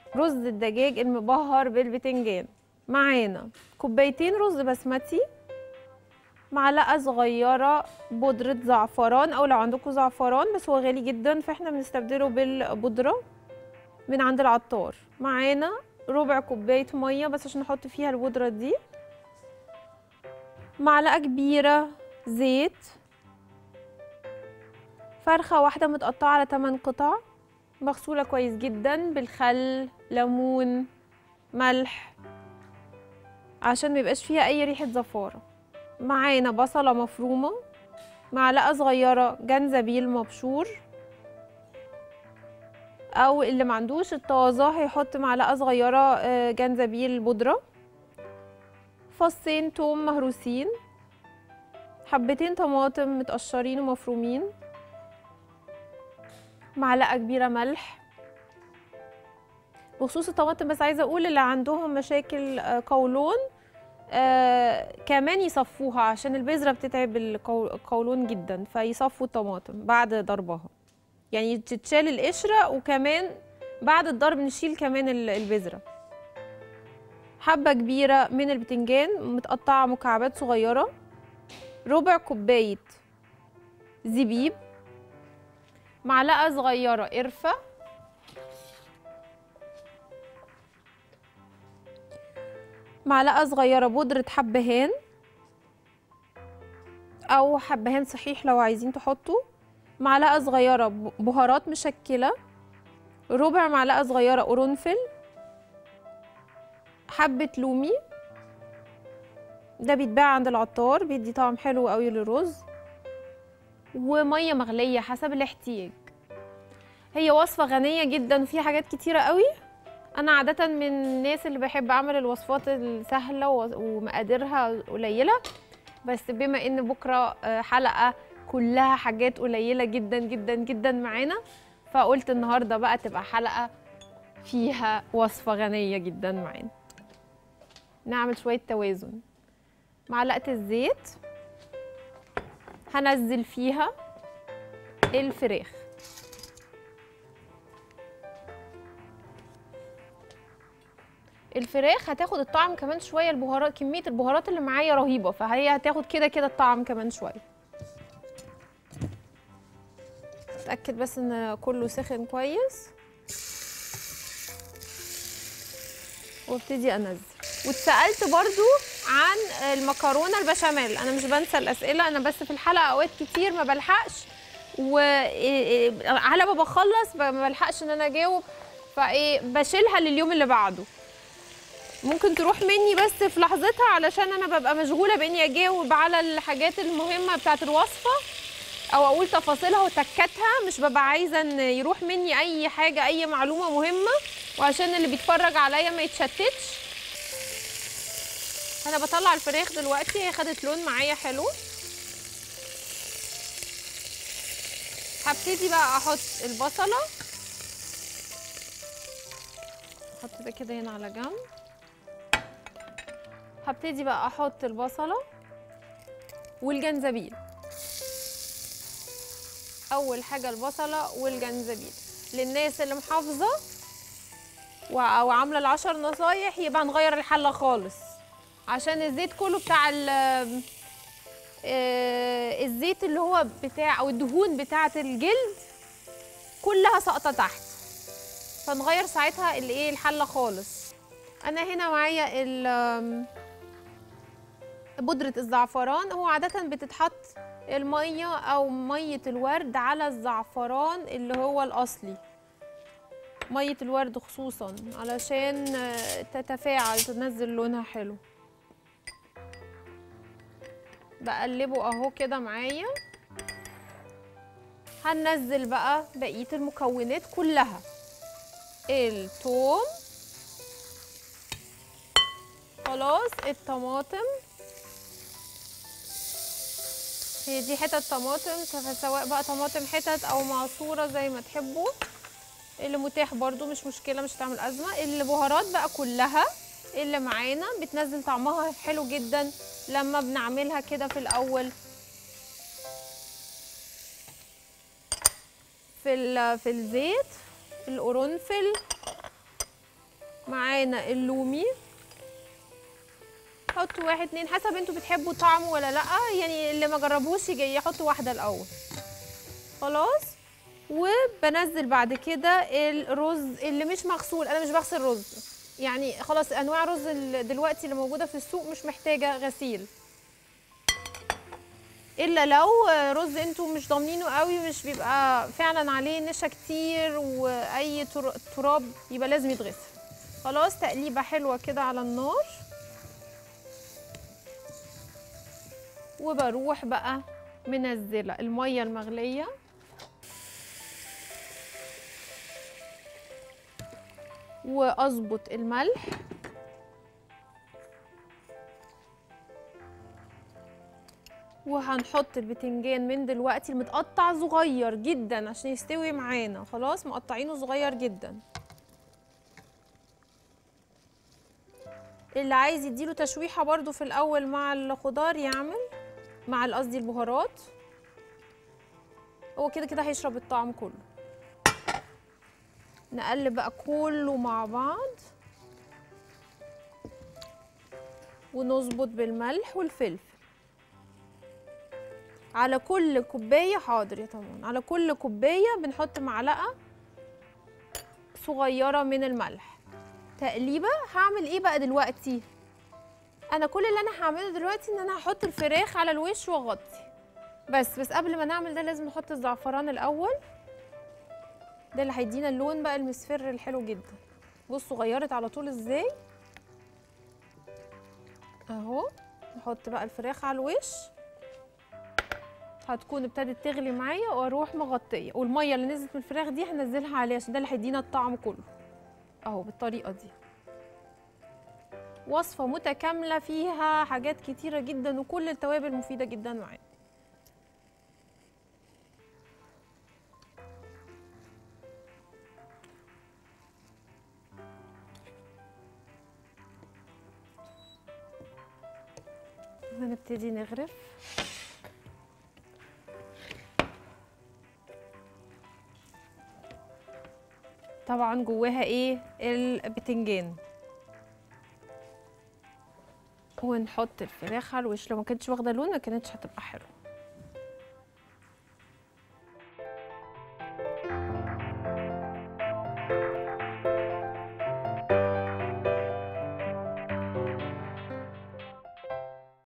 رز الدجاج المبهر بالبتنجان معانا كوبايتين رز بسمتي معلقه صغيره بودره زعفران او لو عندكم زعفران بس هو غالي جدا فاحنا بنستبدله بالبودره من عند العطار معانا ربع كوبايه ميه بس عشان نحط فيها البودره دي معلقه كبيره زيت فرخه واحده متقطعه على 8 قطع مغسوله كويس جدا بالخل ليمون ملح عشان ميبقاش فيها اي ريحه زفاره معانا بصله مفرومه معلقه صغيره جنزبيل مبشور او اللي ما عندوش الطازه هيحط معلقه صغيره آه، جنزبيل بودره فصين توم مهروسين حبتين طماطم متقشرين ومفرومين معلقه كبيره ملح بخصوص الطماطم بس عايزه اقول اللي عندهم مشاكل آه، قولون آه كمان يصفوها عشان البذره بتتعب القو- القولون جدا فيصفوا الطماطم بعد ضربها يعني تتشال القشره وكمان بعد الضرب نشيل كمان ال- البذره حبه كبيره من البتنجان متقطعه مكعبات صغيره ربع كوبايه زبيب معلقه صغيره قرفه معلقه صغيره بودره حبهان او حبهان صحيح لو عايزين تحطوا معلقه صغيره ب- بهارات مشكله ربع معلقه صغيره قرنفل حبه لومي ده بيتباع عند العطار بيدي طعم حلو قوي للرز وميه مغليه حسب الاحتياج هي وصفه غنيه جدا وفيها حاجات كتيره قوي انا عاده من الناس اللي بحب اعمل الوصفات السهله و- ومقاديرها قليله بس بما ان بكره آه، حلقه كلها حاجات قليله جدا جدا جدا معانا فقلت النهارده بقى تبقى حلقه فيها وصفه غنيه جدا معانا نعمل شويه توازن معلقه الزيت هنزل فيها الفراخ الفراخ هتاخد الطعم كمان شويه البهارات كميه البهارات اللي معايا رهيبه فهي هتاخد كده كده الطعم كمان شويه اتاكد بس ان كله سخن كويس وابتدي انزل واتسالت برضو عن المكرونه البشاميل انا مش بنسى الاسئله انا بس في الحلقه اوقات كتير ما بلحقش وعلى ما بخلص ما بلحقش ان انا اجاوب فايه بشيلها لليوم اللي بعده ممكن تروح مني بس في لحظتها علشان انا ببقى مشغوله باني اجاوب على الحاجات المهمه بتاعه الوصفه او اقول تفاصيلها وتكاتها مش ببقى عايزه ان يروح مني اي حاجه اي معلومه مهمه وعشان اللي بيتفرج عليا ما يتشتتش انا بطلع الفراخ دلوقتي هي خدت لون معايا حلو هبتدي بقى احط البصله احط ده كده هنا على جنب هبتدي بقى احط البصله والجنزبيل اول حاجه البصله والجنزبيل للناس اللي محافظه و- او عامله العشر نصايح يبقى نغير الحله خالص عشان الزيت كله بتاع ال آه، الزيت اللي هو بتاع او الدهون بتاعه الجلد كلها ساقطه تحت فنغير ساعتها الايه الحله خالص انا هنا معايا ال آم، بودره الزعفران هو عاده بتتحط الميه او ميه الورد على الزعفران اللي هو الاصلي ميه الورد خصوصا علشان آه، تتفاعل تنزل لونها حلو بقلبه اهو كده معايا هننزل بقى بقيه المكونات كلها الثوم خلاص الطماطم هي دي حتت طماطم سواء بقى طماطم حتت او معصوره زي ما تحبوا اللي متاح برضو مش مشكله مش هتعمل ازمه البهارات بقى كلها اللي معانا بتنزل طعمها حلو جدا لما بنعملها كده في الاول في ال- في الزيت القرنفل معانا اللومي حطوا واحد اتنين حسب انتوا بتحبوا طعمه ولا لا يعني اللي ما جربوش يجي يحط واحده الاول خلاص وبنزل بعد كده الرز اللي مش مغسول انا مش بغسل رز يعني خلاص انواع رز ال- دلوقتي اللي موجوده في السوق مش محتاجه غسيل الا لو رز انتوا مش ضامنينه قوي مش بيبقى فعلا عليه نشا كتير واي تر- تراب يبقى لازم يتغسل خلاص تقليبه حلوه كده على النار وبروح بقى منزله الميه المغليه واظبط الملح وهنحط البتنجان من دلوقتي المتقطع صغير جدا عشان يستوي معانا خلاص مقطعينه صغير جدا اللي عايز يديله تشويحة برضو في الأول مع الخضار يعمل مع ال- قصدي البهارات هو كده كده هيشرب الطعم كله نقلب بقى كله مع بعض ونظبط بالملح والفلفل على كل كوباية حاضر يا طمان على كل كوباية بنحط معلقة صغيرة من الملح تقليبة هعمل ايه بقى دلوقتي انا كل اللي انا هعمله دلوقتي ان انا هحط الفراخ على الوش واغطي بس بس قبل ما نعمل ده لازم نحط الزعفران الاول ده اللي هيدينا اللون بقى المصفر الحلو جدا بصوا غيرت على طول ازاي اهو نحط بقى الفراخ على الوش هتكون ابتدت تغلي معايا واروح مغطيه والميه اللي نزلت من الفراخ دي هنزلها عليها عشان ده اللي هيدينا الطعم كله اهو بالطريقه دي وصفه متكامله فيها حاجات كتيره جدا وكل التوابل مفيده جدا معانا هنبتدي نغرف طبعا جواها ايه البتنجان ونحط الفراخ على الوش لو ما كانتش واخده لون ما كانتش هتبقى حلوه